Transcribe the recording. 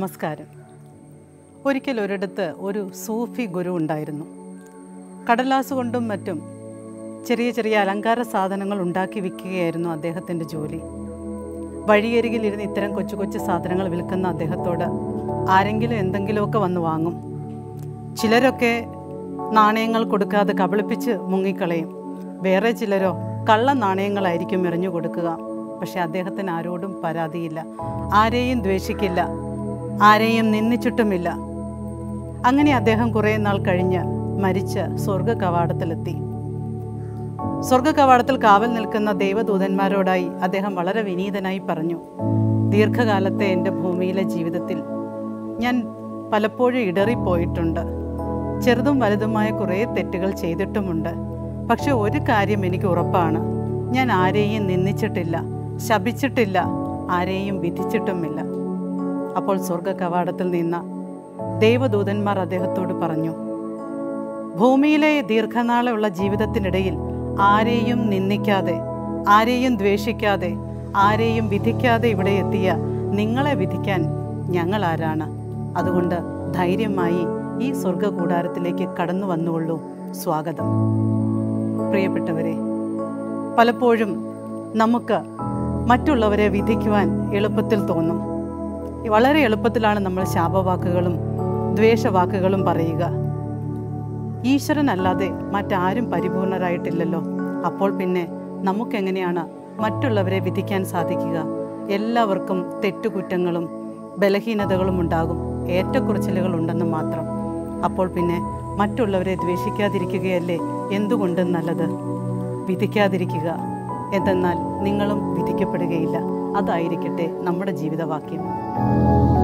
നമസ്കാരം ഒരിക്കൽ ഒരിടത്ത് ഒരു സൂഫി ഗുരു ഉണ്ടായിരുന്നു കടലാസ് കൊണ്ടും മറ്റും ചെറിയ ചെറിയ അലങ്കാര സാധനങ്ങൾ ഉണ്ടാക്കി വിൽക്കുകയായിരുന്നു അദ്ദേഹത്തിൻ്റെ ജോലി വഴിയരികിലിരുന്ന് ഇത്തരം കൊച്ചു കൊച്ചു സാധനങ്ങൾ വിൽക്കുന്ന അദ്ദേഹത്തോട് ആരെങ്കിലും എന്തെങ്കിലുമൊക്കെ വന്ന് വാങ്ങും ചിലരൊക്കെ നാണയങ്ങൾ കൊടുക്കാതെ കബളിപ്പിച്ച് മുങ്ങിക്കളയും വേറെ ചിലരോ കള്ള നാണയങ്ങളായിരിക്കും എറിഞ്ഞു കൊടുക്കുക പക്ഷെ അദ്ദേഹത്തിന് ആരോടും പരാതിയില്ല ആരെയും ദ്വേഷിക്കില്ല ആരെയും നിന്ദിച്ചിട്ടുമില്ല അങ്ങനെ അദ്ദേഹം കുറേ നാൾ കഴിഞ്ഞ് മരിച്ച് സ്വർഗ കവാടത്തിലെത്തി സ്വർഗ കവാടത്തിൽ കാവൽ നിൽക്കുന്ന ദൈവദൂതന്മാരോടായി അദ്ദേഹം വളരെ വിനീതനായി പറഞ്ഞു ദീർഘകാലത്തെ എൻ്റെ ഭൂമിയിലെ ജീവിതത്തിൽ ഞാൻ പലപ്പോഴും ഇടറിപ്പോയിട്ടുണ്ട് ചെറുതും വലുതുമായ കുറേ തെറ്റുകൾ ചെയ്തിട്ടുമുണ്ട് പക്ഷെ ഒരു കാര്യം എനിക്ക് ഉറപ്പാണ് ഞാൻ ആരെയും നിന്ദിച്ചിട്ടില്ല ശപിച്ചിട്ടില്ല ആരെയും വിധിച്ചിട്ടുമില്ല അപ്പോൾ സ്വർഗ കവാടത്തിൽ നിന്ന ദൈവദൂതന്മാർ അദ്ദേഹത്തോട് പറഞ്ഞു ഭൂമിയിലെ ദീർഘനാളുള്ള ജീവിതത്തിനിടയിൽ ആരെയും നിന്ദിക്കാതെ ആരെയും ദ്വേഷിക്കാതെ ആരെയും വിധിക്കാതെ ഇവിടെ എത്തിയ നിങ്ങളെ വിധിക്കാൻ ഞങ്ങൾ ആരാണ് അതുകൊണ്ട് ധൈര്യമായി ഈ സ്വർഗ കൂടാരത്തിലേക്ക് കടന്നു വന്നുകൊള്ളൂ സ്വാഗതം പ്രിയപ്പെട്ടവരെ പലപ്പോഴും നമുക്ക് മറ്റുള്ളവരെ വിധിക്കുവാൻ എളുപ്പത്തിൽ തോന്നും വളരെ എളുപ്പത്തിലാണ് നമ്മൾ ശാപവാക്കുകളും ദ്വേഷവാക്കുകളും പറയുക ഈശ്വരനല്ലാതെ മറ്റാരും പരിപൂർണരായിട്ടില്ലല്ലോ അപ്പോൾ പിന്നെ നമുക്കെങ്ങനെയാണ് മറ്റുള്ളവരെ വിധിക്കാൻ സാധിക്കുക എല്ലാവർക്കും തെറ്റുകുറ്റങ്ങളും ബലഹീനതകളും ഉണ്ടാകും ഏറ്റക്കുറച്ചിലുകൾ ഉണ്ടെന്ന് മാത്രം അപ്പോൾ പിന്നെ മറ്റുള്ളവരെ ദ്വേഷിക്കാതിരിക്കുകയല്ലേ എന്തുകൊണ്ട് നല്ലത് വിധിക്കാതിരിക്കുക എന്തെന്നാൽ നിങ്ങളും വിധിക്കപ്പെടുകയില്ല അതായിരിക്കട്ടെ നമ്മുടെ ജീവിതവാക്യം